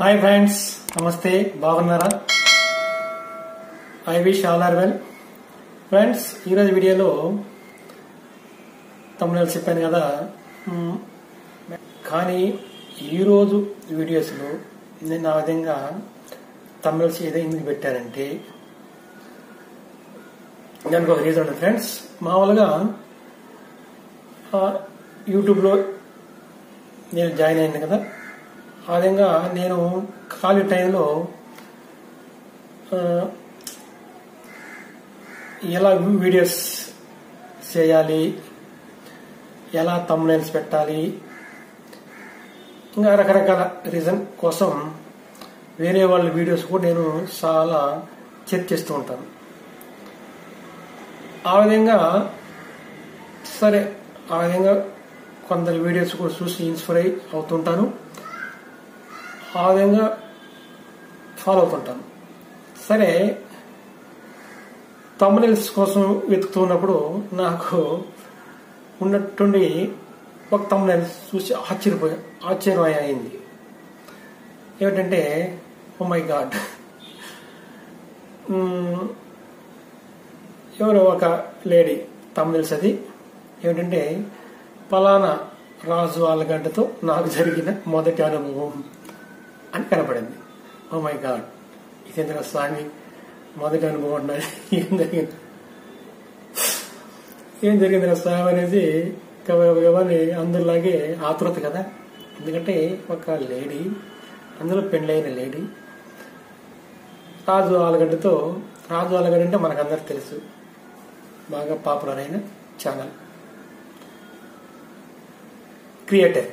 hi friends నమస్తే బాగున్నారా I wish all are well friends ఈరోజు వీడియోలో తమిళ చెప్పాను కదా మ్, కానీ ఈరోజు వీడియోస్లో నేను ఆ విధంగా తమిళస్ ఏదో ఎందుకు పెట్టానంటే దానికి ఒక రీజన్ ఉంది ఫ్రెండ్స్ మామూలుగా ఆ, యూట్యూబ్లో నేను జాయిన్ అయింది కదా ఆ విధంగా నేను ఖాళీ టైంలో ఆ, ఎలా వీడియోస్ చేయాలి ఎలా తమ్నైల్స్ పెట్టాలి ఇంకా రకరకాల రీజన్ కోసం వేరే వాళ్ళ వీడియోస్ కూడా నేను చాలా చర్చిస్తూ ఉంటాను ఆ విధంగా సరే ఆ విధంగా కొందరు వీడియోస్ కూడా చూసి ఇన్స్పైర్ అయి అవుతుంటాను ఆ విధంగా ఫాలో అవుతుంటాను సరే తమ్మునిల్స్ కోసం వెతుకుతున్నప్పుడు నాకు ఉన్నట్టుండి ఒక తమ్మునిల్స్ చూసి ఆశ్చర్యపోయా ఆశ్చర్యం అయింది ఏమిటంటే ఓ మై గాడ్ ఎవరో ఒక లేడీ తమ్మునిల్స్ అది ఏమిటంటే పలానా రాజు ఆలగడ్డతో నాకు జరిగిన మొదటి అనుభవం అని కనపడింది ఓ మై గాడ్ ఇదేంద్ర స్వామి మొదటి అనుభవం ఉన్నది ఏం జరిగింది ఏం జరిగింది స్వామి అనేది ఎవరి అందులాగే ఆతృత కదా ఎందుకంటే ఒక లేడీ అందులో పెళ్ళైన లేడీ రాజు ఆలగడ్డతో రాజు ఆలగడ్డ అంటే మనకందరికి తెలుసు బాగా పాపులర్ అయిన ఛానల్ క్రియేటర్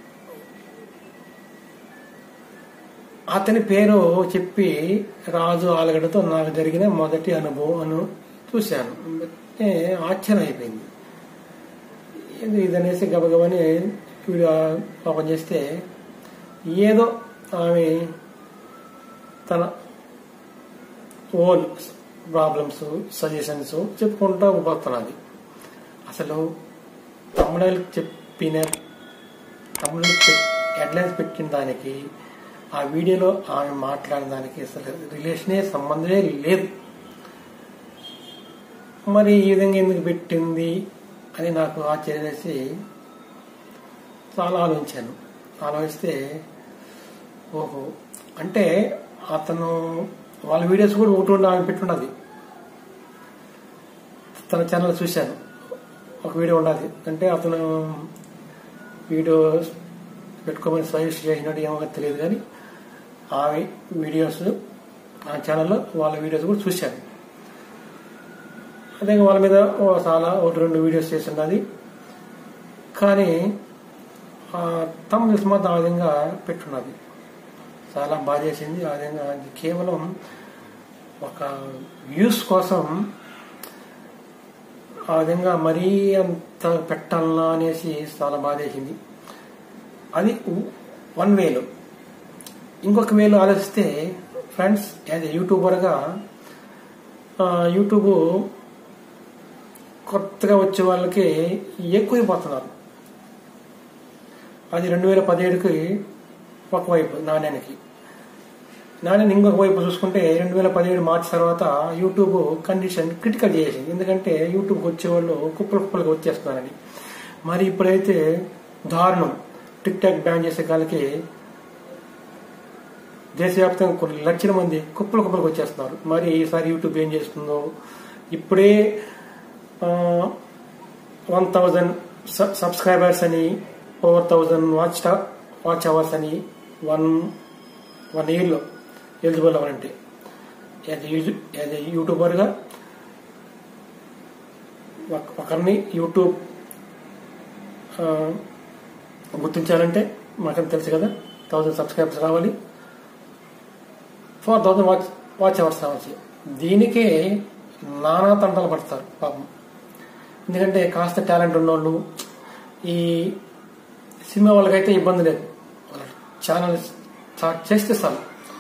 అతని పేరు చెప్పి రాజు ఆలగడ్డతో నాకు జరిగిన మొదటి అనుభవం అను చూశాను అంటే ఆశ్చర్యం అయిపోయింది ఇది ఇదనేసి గబగబని వీడియో ఓపెన్ చేస్తే ఏదో ఆమె తన ఓన్ ప్రాబ్లమ్స్ సజెషన్స్ చెప్పుకుంటూ పోతున్నది అసలు తమిళ చెప్పిన తమిళ హెడ్లైన్స్ పెట్టిన దానికి ఆ వీడియోలో ఆమె మాట్లాడిన దానికి అసలు రిలేషనే సంబంధమే లేదు మరి ఈ విధంగా ఎందుకు పెట్టింది అని నాకు ఆశ్చర్యం వేసి చాలా ఆలోచించాను ఆలోచిస్తే ఓహో అంటే అతను వాళ్ళ వీడియోస్ కూడా ఒకటి ఉండి ఆమె పెట్టుండదు తన ఛానల్ చూశాను ఒక వీడియో ఉండదు అంటే అతను వీడియో పెట్టుకోమని సజెస్ట్ చేసినట్టు ఏమో తెలియదు కానీ ఆమె వీడియోస్ ఆ ఛానల్లో వాళ్ళ వీడియోస్ కూడా చూశాను అదే వాళ్ళ మీద ఓ చాలా ఒకటి రెండు వీడియోస్ చేసి ఉన్నది కానీ తమ మాత్రం ఆ విధంగా పెట్టున్నది చాలా బాగా చేసింది ఆ విధంగా అది కేవలం ఒక వ్యూస్ కోసం ఆ విధంగా మరీ అంత పెట్టాలనా అనేసి చాలా బాధ వేసింది అది వన్ వేలో ఇంకొక వేలో ఆలోచిస్తే ఫ్రెండ్స్ యాజ్ యూట్యూబర్గా యూట్యూబ్ కొత్తగా వచ్చే వాళ్ళకి ఎక్కువైపోతున్నారు అది రెండు వేల పదిహేడుకి ఒకవైపు నాణ్యానికి నాణ్యాన్ని ఇంకొక వైపు చూసుకుంటే రెండు వేల పదిహేడు మార్చి తర్వాత యూట్యూబ్ కండిషన్ క్రిటికల్ చేసింది ఎందుకంటే యూట్యూబ్కి వచ్చేవాళ్ళు కుప్పలు కుప్పలుగా వచ్చేస్తున్నారని మరి ఇప్పుడైతే దారుణం టిక్ టాక్ బ్యాన్ చేసే కాలకి దేశవ్యాప్తంగా కొన్ని లక్షల మంది కుప్పలు కుప్పలకు వచ్చేస్తున్నారు మరి ఈసారి యూట్యూబ్ ఏం చేస్తుందో ఇప్పుడే వన్ థౌజండ్ సబ్స్క్రైబర్స్ అని four thousand watch watch hours అని వన్ వన్ ఇయర్లో ఎలిజిబుల్ అవ్వాలంటే యాజ్ యాజ్ యూట్యూబర్గా ఒకరిని యూట్యూబ్ గుర్తించాలంటే మాకు తెలుసు కదా థౌజండ్ సబ్స్క్రైబర్స్ రావాలి four thousand watch watch hours రావాలి దీనికే నానా తంటాలు పడతారు పాపం ఎందుకంటే కాస్త టాలెంట్ ఉన్నోళ్ళు ఈ సినిమా వాళ్ళకైతే ఇబ్బంది లేదు ఛానల్ స్టార్ట్ చేస్తే చాలు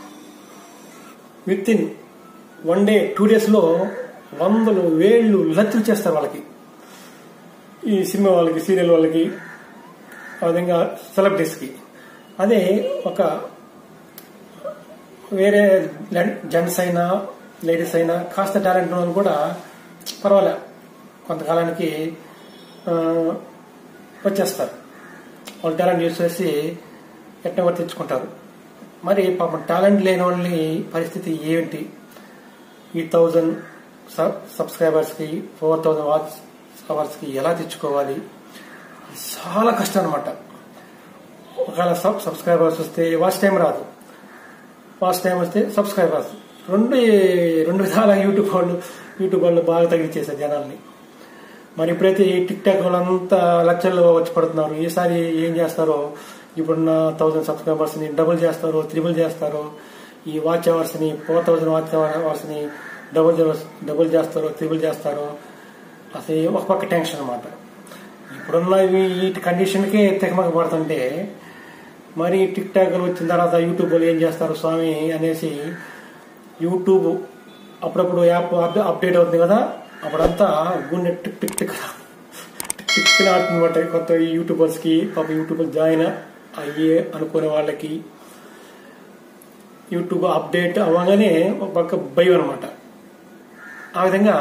with in one day two డేస్లో వందలు వేళ్ళు లక్షలు చేస్తారు వాళ్ళకి ఈ సినిమా వాళ్ళకి సీరియల్ వాళ్ళకి ఆ విధంగా సెలబ్రిటీస్కి అదే ఒక వేరే జెంట్స్ అయినా లేడీస్ అయినా కాస్త టాలెంట్ ఉన్న వాళ్ళు కూడా పర్వాలే కొంతకాలానికి ఆ, వచ్చేస్తారు వాళ్ళు టాలెంట్ యూస్ చేసి ఎట్లా తెచ్చుకుంటారు మరి పాపం టాలెంట్ లేని వాళ్ళని పరిస్థితి ఏంటి ఈ థౌజండ్ సబ్స్క్రైబర్స్కి ఫోర్ థౌజండ్ వాచ్ అవర్స్కి ఎలా తెచ్చుకోవాలి చాలా కష్టం అనమాట ఒకవేళ సబ్ సబ్స్క్రైబర్స్ వస్తే వాచ్ టైం రాదు వాచ్ టైం వస్తే సబ్స్క్రైబర్స్ రెండు రెండు విధాల యూట్యూబ్ వాళ్ళు యూట్యూబ్ వాళ్ళు బాగా తగిలిచ్చేసారు జనాల్ని మరి ఇప్పుడైతే ఈ టిక్ టాక్ వాళ్ళంతా లక్షల్లో వచ్చి పడుతున్నారు ఈసారి ఏం చేస్తారో ఇప్పుడున్న థౌసండ్ సబ్స్క్రైబర్స్ ని డబుల్ చేస్తారో త్రిబుల్ చేస్తారో ఈ వాచ్ అవర్స్ ని ఫోర్ థౌసండ్ వాచ్ అవర్స్ ని డబుల్ డబుల్ చేస్తారో త్రిబుల్ చేస్తారో అసలు ఒక పక్క టెన్షన్ అనమాట ఇప్పుడున్న ఈ- ఈ కండిషన్కే తెగమగ పడుతుంటే మరి టిక్ టాక్ వచ్చిన తర్వాత యూట్యూబ్ వాళ్ళు ఏం చేస్తారు స్వామి అనేసి యూట్యూబ్ అప్పుడప్పుడు యాప్ అప్- అప్డేట్ అవుతుంది కదా అప్పుడంతా గుండె tick tick tick tick tick ఆడుతుంది అనమాట కొత్త యూట్యూబర్స్ కి పాప యూట్యూబర్ జాయిన్ అయ్యే అనుకునే వాళ్ళకి యూట్యూబ్ అప్డేట్ అవ్వగానే ఒక పక్క భయం అనమాట ఆ విధంగా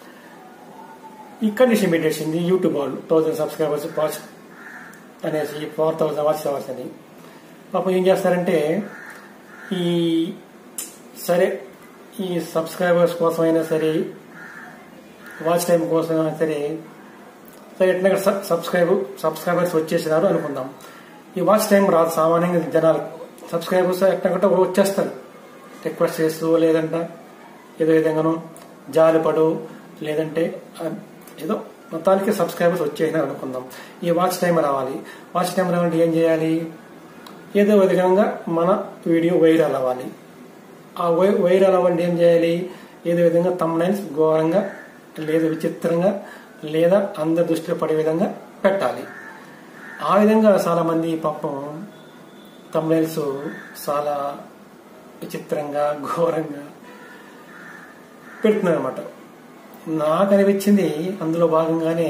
ఈ కండిషన్ పెట్టేసింది యూట్యూబ్ వాళ్ళు థౌసండ్ సబ్స్క్రైబర్స్ వాచ్ అనేసి ఫోర్ థౌసండ్ వాచ్ అవర్స్ అని పాపం ఏం చేస్తారంటే ఈ సరే ఈ సబ్స్క్రైబర్స్ కోసమైనా సరే వాచ్ టైం కోసమైనా సరే సరే ఎట్లా సబ్స్క్రైబ్ సబ్స్క్రైబర్స్ వచ్చేసినారు అనుకుందాం ఈ వాచ్ టైం రాదు సామాన్యంగా జనాలు సబ్స్క్రైబర్స్ ఎట్లా వచ్చేస్తారు రిక్వెస్ట్ చేస్తూ లేదంట ఏదో విధంగానో జాలిపడు లేదంటే ఆ, ఏదో మొత్తానికి సబ్స్క్రైబర్స్ వచ్చేసినారు అనుకుందాం ఈ వాచ్ టైం రావాలి వాచ్ టైం రావాలంటే ఏం చేయాలి ఏదో విధంగా మన వీడియో వైరల్ అవ్వాలి ఆ వై- వైరల్ అవ్వాలంటే ఏం చేయాలి ఏదో విధంగా తమ్నైల్స్ ఘోరంగా లేదా విచిత్రంగా లేదా అందరి దృష్టిలో పడే విధంగా పెట్టాలి ఆ విధంగా చాలా మంది పాపం తమ్నైల్స్ చాలా విచిత్రంగా ఘోరంగా పెడుతున్నారు అనమాట నాకు అనిపించింది అందులో భాగంగానే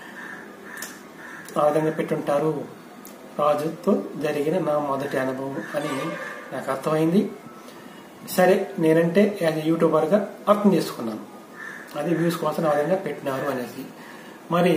ఆ విధంగా పెట్టుంటారు రాజుతో జరిగిన నా మొదటి అనుభవం అని నాకు అర్థమైంది సరే నేనంటే యాజ్ యూట్యూబర్గా అర్థం చేసుకున్నాను అది వ్యూస్ కోసం ఆ విధంగా పెట్టినారు అనేసి మరి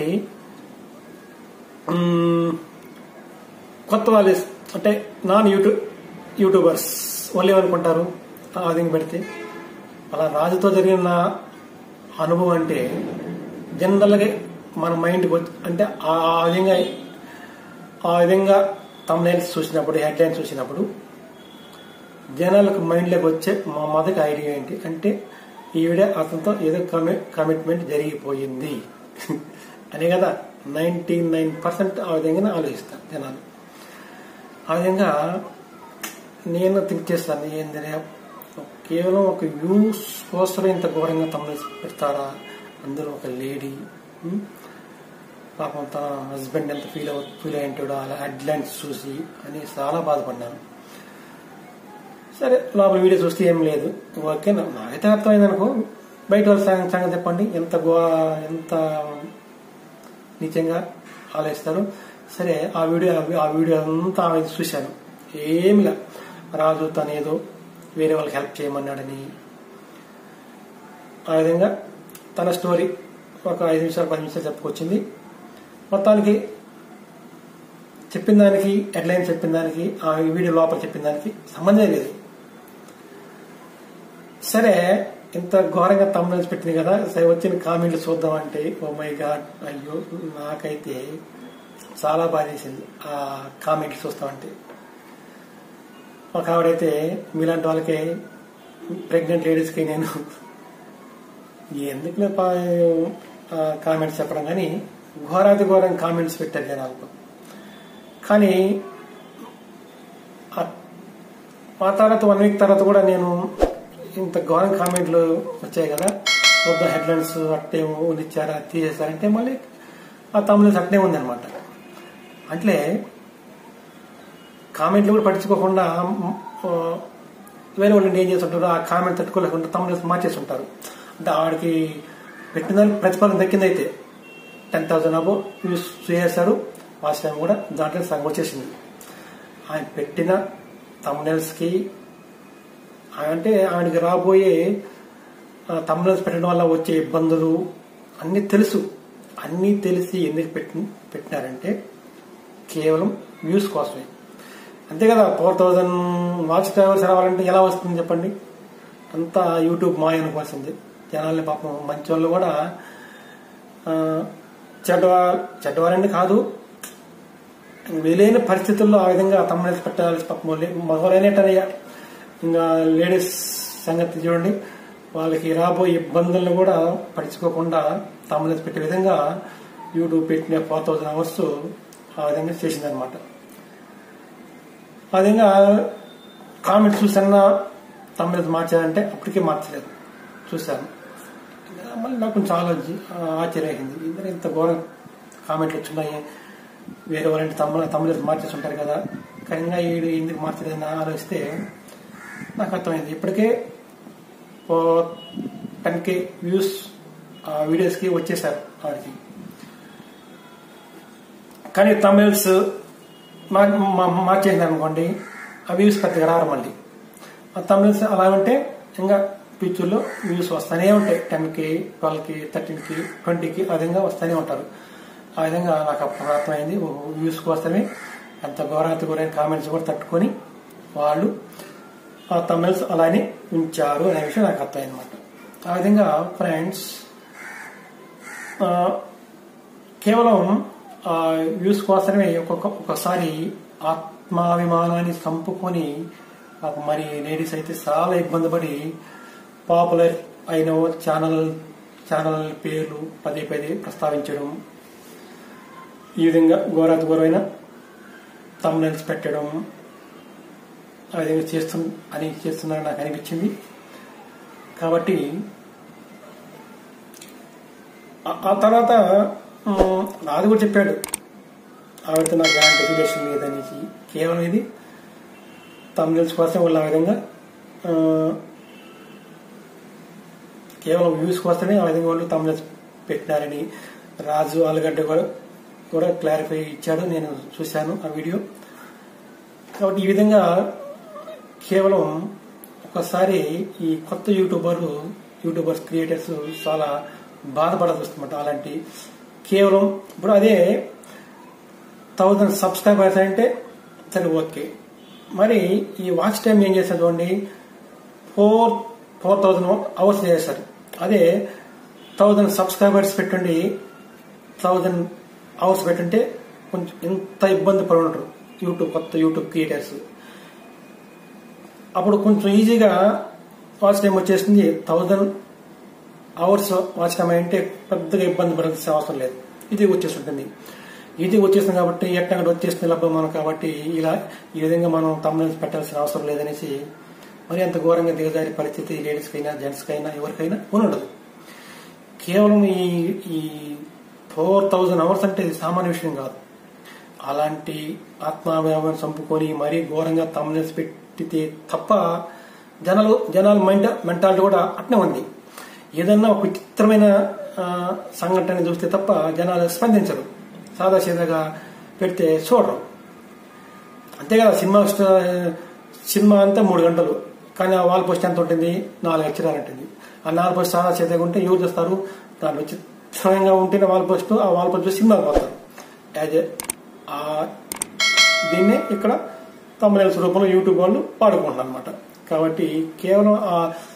మ్మ్, కొత్త వాళ్ళు అంటే నాన్ యూట్యూబ్ యూట్యూబర్స్ వాళ్ళు ఏమనుకుంటారు ఆ విధంగా పెడితే అలా రాజుతో జరిగిన నా అనుభవం అంటే జనరల్గా మన మైండ్కి వచ్చి అంటే ఆ ఆ విధంగా ఆ విధంగా తమ్నైల్స్ చూసినప్పుడు హెడ్లైన్స్ చూసినప్పుడు జనాలకు మైండ్లోకి వచ్చే మా మొదటి ఐడియా ఏంటి అంటే ఈవిడ అతనితో ఏదో కమి కమిట్మెంట్ జరిగిపోయింది అనే కదా నైన్టీ నైన్ పర్సెంట్ ఆ విధంగానే ఆలోచిస్తారు జనాలు ఆ విధంగా నేను థింక్ చేస్తాను ఏంటంటే కేవలం ఒక యూస్ కోసమే ఇంత ఘోరంగా తమిళ పెడతారా అందులో ఒక లేడీ ఉమ్, పాపం తన హస్బెండ్ ఎంత ఫీల్ అవు ఫీల్ అయ్యింటాడో అలా హెడ్లైన్స్ చూసి అని చాలా బాధపడ్డాను సరే లోపల వీడియో చూస్తే ఏం లేదు ఓకే నా- నాకైతే అర్థమైంది అనుకో బయట వాళ్ళ సంగ- సంగతి చెప్పండి ఎంత గో ఎంత నిజంగా ఆలోచిస్తారు సరే ఆ వీడియో ఆ వీడియో అంతా ఆమె చూశాను ఏమిలా రాజు తనేదో వేరే వాళ్ళకి హెల్ప్ చేయమన్నాడని ఆ విధంగా తన స్టోరీ ఒక ఐదు నిమిషాలు పది నిమిషాలు చెప్పుకొచ్చింది మొత్తానికి చెప్పిన దానికి హెడ్లైన్ చెప్పిన దానికి ఆ వీడియో లోపల చెప్పిన దానికి సంబంధం లేదు సరే ఇంత ఘోరంగా తమ్ముళ్ళు పెట్టింది కదా సరే వచ్చిన కామెంట్లు చూద్దామంటే ఓ మై గాడ్ అయ్యో నాకైతే చాలా బాధ చేసింది ఆ కామెంట్లు చూస్తామంటే ఒక ఆవిడైతే మీలాంటి వాళ్ళకి ప్రెగ్నెంట్ లేడీస్కి నేను ఎందుకు కామెంట్స్ చెప్పడం కానీ ఘోరాతి ఘోరం కామెంట్స్ పెట్టారు జనాలకు కానీ ఆ- ఆ తర్వాత వన్ వీక్ తర్వాత కూడా నేను ఇంత ఘోరం కామెంట్లు వచ్చాయి కదా వద్ద హెడ్లైన్స్ అట్టే ఇచ్చారా తీసేశారంటే మళ్ళీ ఆ తమిళ అట్నే ఉందన్నమాట అంటే కామెంట్లు కూడా పట్టించుకోకుండా మ్, ఆ, వేరే వాళ్ళు ఏం చేస్తుంటారు ఆ కామెంట్ తట్టుకోలేకుండా తమిళ మార్చేసి ఉంటారు అంటే ఆడికి పెట్టిన దానికి ప్రతిఫలం దక్కిందైతే టెన్ థౌసండ్ అబో యూస్ చేశారు లాస్ట్ టైం కూడా దాంట్లో సగం వచ్చేసింది ఆయన పెట్టిన తమ్నెల్స్ కి అంటే ఆమెకి రాబోయే తమిళస్ పెట్టడం వల్ల వచ్చే ఇబ్బందులు అన్నీ తెలుసు అన్నీ తెలిసి ఎందుకు పెట్టి పెట్టినారంటే కేవలం వ్యూస్ కోసమే అంతే కదా ఫోర్ థౌజండ్ వాచ్ టవర్స్ రావాలంటే ఎలా వస్తుంది చెప్పండి అంతా యూట్యూబ్ మాయ అనుకోవాల్సింది జనాల్ని పాపం మంచి వాళ్ళు కూడా ఆ, చెడ్డవా చెడ్డవారని కాదు వీలైన పరిస్థితుల్లో ఆ విధంగా తమ్ముళ్ళు పెట్టాల్సి పాపం మగవాళ్ళైనట్టనయ్యా ఇంకా లేడీస్ సంగతి చూడండి వాళ్ళకి రాబోయే ఇబ్బందులను కూడా పడుచుకోకుండా తమ్ముళ్ళు పెట్టే విధంగా యూట్యూబ్ పెట్టిన ఫోర్ థౌజండ్ అవర్స్ ఆ విధంగా చేసిందనమాట ఆ విధంగా కామెంట్స్ చూసన్నా తమిళ మార్చారంటే అప్పటికే మార్చలేదు చూశాను మళ్ళీ నాకు కొంచెం ఆలోచి ఆశ్చర్యమైంది ఇందులో ఇంత ఘోరం కామెంట్లు వచ్చినాయి వేరే వాళ్ళంటే తమిళ తమిళ మార్చేసి ఉంటారు కదా కనుక ఈడు ఎందుకు మార్చలేదని ఆలోచిస్తే నాకు అర్థమైంది ఇప్పటికే ఓ టెన్ కే వ్యూస్ ఆ వీడియోస్కి వచ్చేసారు వాడికి కానీ తమిళ్స్ మార్చేసింది అనుకోండి ఆ వ్యూస్ పెద్దగా రారు మళ్ళీ ఆ తమిళ్స్ అలా ఉంటే ఇంకా ఫ్యూచర్లో వ్యూస్ వస్తూనే ఉంటాయి టెన్కి ట్వెల్వ్కి థర్టీన్కి ట్వంటీకి ఆ విధంగా వస్తూనే ఉంటారు ఆ విధంగా నాకు అప్పుడు అర్థమైంది వ్యూస్ కోసమే అంత ఘోరాతి గురైన కామెంట్స్ కూడా తట్టుకొని వాళ్ళు ఆ తమిళ్స్ అలానే ఉంచారు అనే విషయం నాకు అర్థమైంది అనమాట ఆ విధంగా ఫ్రెండ్స్ కేవలం ఆ వ్యూస్ కోసమే ఒక్కొక్క ఒకసారి ఆత్మాభిమానాన్ని చంపుకొని పాపం మరి లేడీస్ అయితే చాలా ఇబ్బంది పడి పాపులర్ అయిన ఛానల్ ఛానల్ పేర్లు పదే పదే ప్రస్తావించడం ఈ విధంగా ఘోరాతి ఘోరమైన తమ్నెల్స్ పెట్టడం ఆ విధంగా చేస్తు అని చేస్తున్నారని నాకు అనిపించింది కాబట్టి ఆ- ఆ తర్వాత ఉమ్, నాది కూడా చెప్పాడు ఆవిడతో నాకు ఎలాంటి రిలేషన్ లేదనేసి కేవలం ఇది తమిళస్ కోసం వాళ్ళు ఆ విధంగా ఆ, కేవలం వ్యూస్ కోసమే ఆ విధంగా వాళ్ళు తమిళస్ పెట్టినారని రాజు ఆలుగడ్డ కూడా కూడా క్లారిఫై ఇచ్చాడు నేను చూశాను ఆ వీడియో కాబట్టి ఈ విధంగా కేవలం ఒకసారి ఈ కొత్త యూట్యూబర్లు యూట్యూబర్స్ క్రియేటర్స్ చాలా బాధపడాల్సి వస్తుందన్నమాట అలాంటి కేవలం ఇప్పుడు అదే థౌజండ్ సబ్స్క్రైబర్స్ అంటే సరే ఓకే మరి ఈ వాచ్ టైం ఏం చేశారు చూడండి ఫోర్ ఫోర్ థౌజండ్ అవర్స్ చేశారు అదే థౌజండ్ సబ్స్క్రైబర్స్ పెట్టండి థౌజండ్ అవర్స్ పెట్టుంటే కొంచెం ఎంత ఇబ్బంది పడి ఉంటారు యూట్యూబ్ కొత్త యూట్యూబ్ క్రియేటర్స్ అప్పుడు కొంచెం ఈజీగా వాచ్ టైం వచ్చేసింది థౌజండ్ అవర్స్ వాచ్ టైం అంటే పెద్దగా ఇబ్బంది పడాల్సిన అవసరం లేదు ఇది వచ్చేస్తుంటుంది ఇది వచ్చేసింది కాబట్టి ఎక్కడ వచ్చేస్తుంది లభ్యం మనం కాబట్టి ఇలా ఈ విధంగా మనం తమ్ముళ్ళు పెట్టాల్సిన అవసరం లేదనేసి మరి అంత ఘోరంగా దిగజారి పరిస్థితి లేడీస్కైనా జెంట్స్కైనా ఎవరికైనా ఉండదు కేవలం ఈ ఈ ఫోర్ థౌజండ్ అవర్స్ అంటే ఇది సామాన్య విషయం కాదు అలాంటి ఆత్మాభిమానం చంపుకొని మరీ ఘోరంగా తమ్ముల్స్ పెట్టితే తప్ప జనాలు జనాల మైండ్ మెంటాలిటీ కూడా అట్నే ఉంది ఏదన్నా ఒక విచిత్రమైన ఆ, సంఘటన చూస్తే తప్ప జనాలు స్పందించరు సాదా సీదాగా పెడితే చూడరు అంతే కదా సినిమా స్ట- సినిమా అంతా మూడు గంటలు కానీ ఆ వాల్ పోస్ట్ ఎంత ఉంటుంది నాలుగు అక్షరాలు ఉంటుంది ఆ నాలుగు పోస్ట్ చాలా చేతగా ఉంటే ఎవరు చూస్తారు దాంట్లో చిత్రంగా ఉంటేనే వాల్ పోస్ట్ ఆ వాల్ పోస్ట్ చూసి సినిమాకి పోతారు యాజ్ ఏ ఆ దీన్నే ఇక్కడ తమిళ రూపంలో యూట్యూబ్ వాళ్ళు వాడుకుంటున్నారు అనమాట కాబట్టి కేవలం ఆ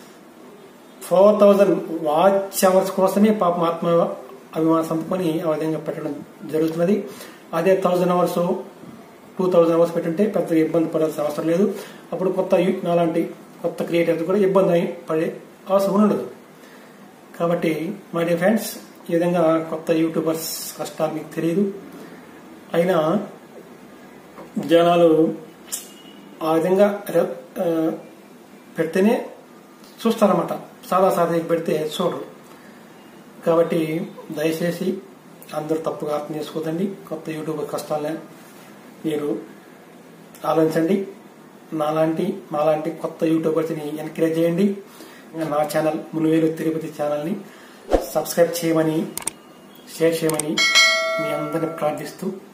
ఫోర్ థౌజండ్ వాచ్ అవర్స్ కోసమే పాపం ఆత్మ అభిమానం చంపుకొని ఆ విధంగా పెట్టడం జరుగుతున్నది అదే thousand hours two thousand hours పెట్టుంటే పెద్దగా ఇబ్బంది పడాల్సిన అవసరం లేదు అప్పుడు కొత్త యు- నాలాంటి కొత్త క్రియేటర్స్ కూడా ఇబ్బంది అయి పడే అవసరం ఉండదు కాబట్టి మై డియర్ ఫ్రెండ్స్ ఈ విధంగా కొత్త యూట్యూబర్స్ కష్టాలు మీకు తెలియదు అయినా జనాలు ఆ విధంగా రె- ఆ, పెడితేనే చూస్తారన్నమాట సాదా సాదాకి పెడితే చూడరు కాబట్టి దయచేసి అందరూ తప్పుగా అర్థం చేసుకోదండి కొత్త యూట్యూబర్ కష్టాలని మీరు ఆలోచించండి నాలాంటి మాలాంటి కొత్త యూట్యూబర్స్ని ఎంకరేజ్ చేయండి ఇంకా నా ఛానల్ మునువేలు తిరుపతి ఛానల్ని సబ్స్క్రైబ్ చేయమని షేర్ చేయమని మీ అందరిని ప్రార్థిస్తూ